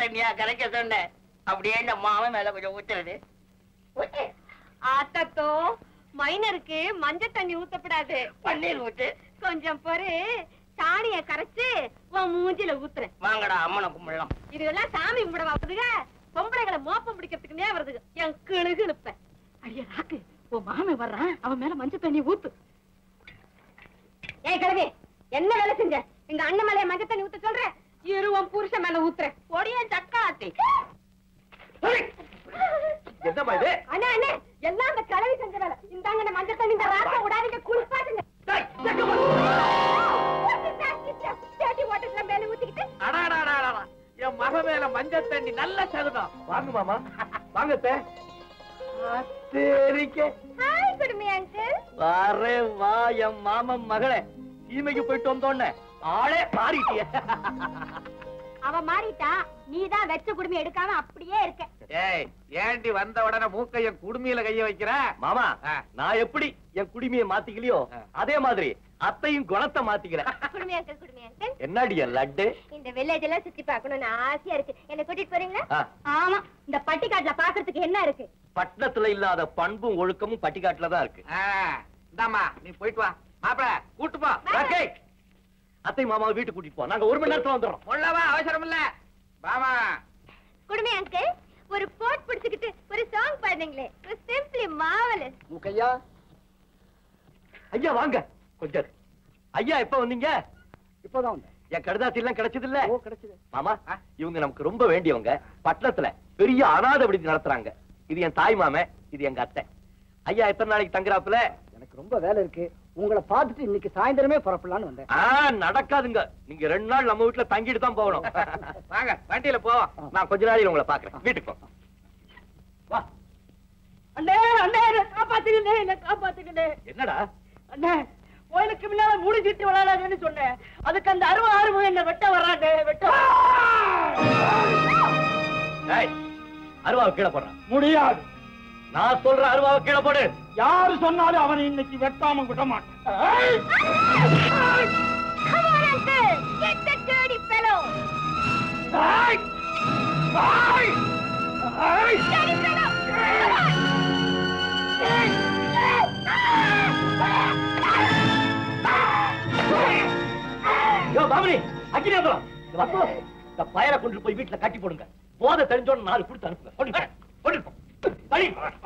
தண்ணியா கரைக்க சொன்னேன் அப்படியே இந்த மாமன் மேல கொஞ்சம் ஊத்துறது ஊத்து. ஆத்தத்தோ மைனருக்கு மஞ்சள் தண்ணி ஊத்தப்படாது பன்னீர் ஊத்து கொஞ்சம் பொறு சாணிய கரைச்சு உன் மூஞ்சில ஊத்துறேன் வாங்கடா அம்மனை கும்பிடலாம் இதெல்லாம் சாமி கும்பிட வருதுக பொம்பளைகளை மோப்பம் பிடிக்கிறதுக்குனே வருதுங்க என் கிழுகு இழுப்பேன் அடிய ராக்கு உன் மாமன் வர்றான் அவன் மேல மஞ்சள் தண்ணி ஊத்து ஏய் கிழவி என்ன வேலை செஞ்ச எங்க அண்ணன் மேல மஞ்சள் தண்ணி ஊத்த சொல்ற இரு உன் புருஷன் மேல ஊத்துறேன் பொடிய சக்காத்தி என்னம்மா இது அண்ணா அண்ணே எல்லாம் அந்த கிழவி செஞ்ச வேலை இந்தாங்க இந்த மஞ்சள் தண்ணி இந்த ராசை விடாதீங்க குளிப்பாட்டுங்க பேட்டி ஓட்டத்துல மேல ஊத்திக்கிட்டு அடாடாடாடா என் மக மேல மஞ்சள் தண்ணி நல்ல சகுனம் வாங்க மாமா வாங்க அத்தை. சரிங்க ஹாய் குடுமி அங்கிள் வாரே வா என் மாமன் மகளே சீமைக்கு போயிட்டு வந்தோன்னே ஆளே மாறிட்டிய அவ மாறிட்டா நீதான் வெச்ச குடுமி எடுக்காம அப்படியே இருக்க ஏய் ஏண்டி வந்த உடனே மூக்க என் குடுமியில கைய வைக்கிற மாமா ஆ. நான் எப்படி என் குடிமையை மாத்திக்கலையோ ஆ. அதே மாதிரி அத்தையும் குணத்தை மாத்திக்கிறேன் குடுமி அங்கிள் குடுமி அங்கிள் என்னடி என் லட்டு இந்த வில்லேஜ் எல்லாம் சுத்தி பார்க்கணும்னு ஆசையா இருக்கு என்ன கூட்டிட்டு போறீங்களா ஆ. ஆமா இந்த பட்டிக்காட்டுல பாக்குறதுக்கு என்ன இருக்கு பட்டணத்துல இல்லாத பண்பும் ஒழுக்கமும் பட்டிக்காட்டுல தான் இருக்கு இந்தாமா நீ போயிட்டு வா மாப்பிள கூட்டு போ ராக்கே, அத்தை மாமாவை வீட்டுக்கு கூட்டிட்டு போ நாங்க ஒரு மணி நேரத்துல வந்துடுறோம் உள்ளவா அவசரம் இல்ல பாமா குடுமி அங்கிள் ஒரு போட் பிடிச்சுக்கிட்டு ஒரு சாங் பாடுனீங்களே சிம்பிளி மாவலஸ் மூக்கையா ஐயா வாங்க கொஞ்சம் இரு. ஐயா எப்ப வந்தீங்க இப்பதான் வந்தேன் என் கடுதாசி எல்லாம் கிடைச்சது இல்ல ஓ கிடைச்சது மாமா ஆ. இவங்க நமக்கு ரொம்ப வேண்டியவங்க பட்டணத்துல பெரிய அனாதை விடுதி நடத்துறாங்க இது என் தாய் மாமன் இது எங்க அத்தை ஐயா எத்தனை நாளைக்கு தங்குறாப்புல எனக்கு ரொம்ப வேலை இருக்கு உங்களை பார்த்துட்டு இன்னைக்கு சாயந்தரமே புறப்படலான்னு வந்தேன் ஆ நடக்காதுங்க நீங்க ரெண்டு நாள் நம்ம வீட்டுல தங்கிட்டு தான் போகணும் வாங்க வண்டியில போவோம் நான் கொஞ்ச நாளைக்கு உங்களை பாக்குறேன் வீட்டுக்கு போ வா அண்ணே அண்ணே என்ன காப்பாத்துக்கிட்டே என்ன காப்பாத்துக்கிட்டே என்னடா அண்ணே கோயிலுக்கு முன்னால மூடி சீட்டு விளையாடாதுன்னு சொன்னேன் அதுக்கு அந்த அருவ ஆறுமுகம் என்ன வெட்ட வர்றாங்க வெட்ட ஏய் அருவாவை கீழே போடுறான் முடியாது நான் சொல்ற அருவாவை கீழே போடு யாரு சொன்னாலும் அவனை இன்னைக்கு வெட்டாம விட மாட்டேன் Come on, uncle! Get that dirty fellow! Dirty fellow! Come on! யோ பாமணி அக்கினே போலாம் இந்த வசோ இந்த பயரை கொண்டு போய் வீட்டுல கட்டி போடுங்க போதை தெரிஞ்சோன்னு நாலு கொடுத்து அனுப்புங்க கொண்டு போ. கொண்டு போ. படி.